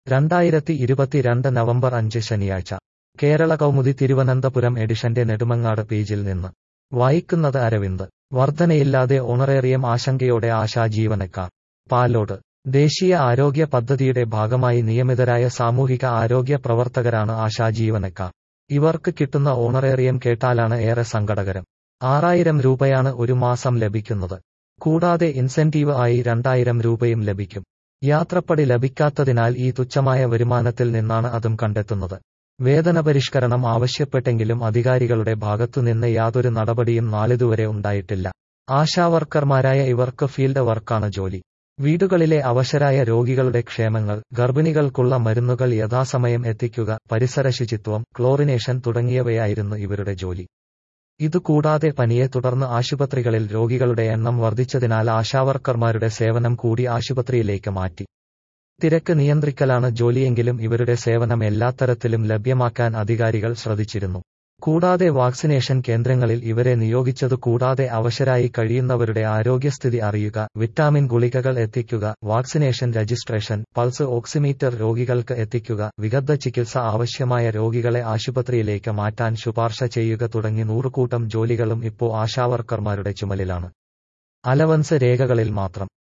രണ്ടായിരത്തി ഇരുപത്തിരണ്ട് നവംബർ അഞ്ച് ശനിയാഴ്ച കേരള കൗമുദി തിരുവനന്തപുരം എഡിഷന്റെ നെടുമങ്ങാട് പേജിൽ നിന്ന് വായിക്കുന്നത് അരവിന്ദ് വർധനയില്ലാതെ ഓണറേറിയം ആശങ്കയോടെ ആശാ ജീവനക്കാർ പാലോട് ദേശീയ ആരോഗ്യ പദ്ധതിയുടെ ഭാഗമായി നിയമിതരായ സാമൂഹിക ആരോഗ്യ പ്രവർത്തകരാണ് ആശാ ജീവനക്കാർ ഇവർക്ക് കിട്ടുന്ന ഓണറേറിയം കേട്ടാലാണ് ഏറെ സങ്കടകരം ആറായിരം രൂപയാണ് ഒരു മാസം ലഭിക്കുന്നത് കൂടാതെ ഇൻസെന്റീവ് ആയി രണ്ടായിരം രൂപയും ലഭിക്കും യാത്രപ്പടി ലഭിക്കാത്തതിനാൽ ഈ തുച്ഛമായ വരുമാനത്തിൽ നിന്നാണ് അതും കണ്ടെത്തുന്നത് വേതന പരിഷ്കരണം ആവശ്യപ്പെട്ടെങ്കിലും അധികാരികളുടെ ഭാഗത്തുനിന്ന് യാതൊരു നടപടിയും നാളിതുവരെ ഉണ്ടായിട്ടില്ല ആശാവർക്കർമാരായ ഇവർക്ക് ഫീൽഡ് വർക്കാണ് ജോലി വീടുകളിലെ അവശരായ രോഗികളുടെ ക്ഷേമങ്ങൾ ഗർഭിണികൾക്കുള്ള മരുന്നുകൾ യഥാസമയം എത്തിക്കുക പരിസര ശുചിത്വം ക്ലോറിനേഷൻ തുടങ്ങിയവയായിരുന്നു ഇവരുടെ ജോലി ഇതുകൂടാതെ പനിയെ തുടർന്ന് ആശുപത്രികളിൽ രോഗികളുടെ എണ്ണം വർദ്ധിച്ചതിനാൽ ആശാവർക്കർമാരുടെ സേവനം കൂടി ആശുപത്രിയിലേക്ക് മാറ്റി തിരക്ക് നിയന്ത്രിക്കലാണ് ജോലിയെങ്കിലും ഇവരുടെ സേവനം എല്ലാത്തരത്തിലും ലഭ്യമാക്കാൻ അധികാരികൾ ശ്രദ്ധിച്ചിരുന്നു കൂടാതെ വാക്സിനേഷൻ കേന്ദ്രങ്ങളിൽ ഇവരെ നിയോഗിച്ചതു കൂടാതെ അവശരായി കഴിയുന്നവരുടെ ആരോഗ്യസ്ഥിതി അറിയുക വിറ്റാമിൻ ഗുളികകൾ എത്തിക്കുക വാക്സിനേഷൻ രജിസ്ട്രേഷൻ പൾസ് ഓക്സിമീറ്റർ രോഗികൾക്ക് എത്തിക്കുക വിഗദ്ധ ചികിത്സ ആവശ്യമായ രോഗികളെ ആശുപത്രിയിലേക്ക് മാറ്റാൻ ശുപാർശ ചെയ്യുക തുടങ്ങി നൂറുകൂട്ടം ജോലികളും ഇപ്പോൾ ആശാവർക്കർമാരുടെ ചുമലിലാണ് അലവൻസ് രേഖകളിൽ മാത്രം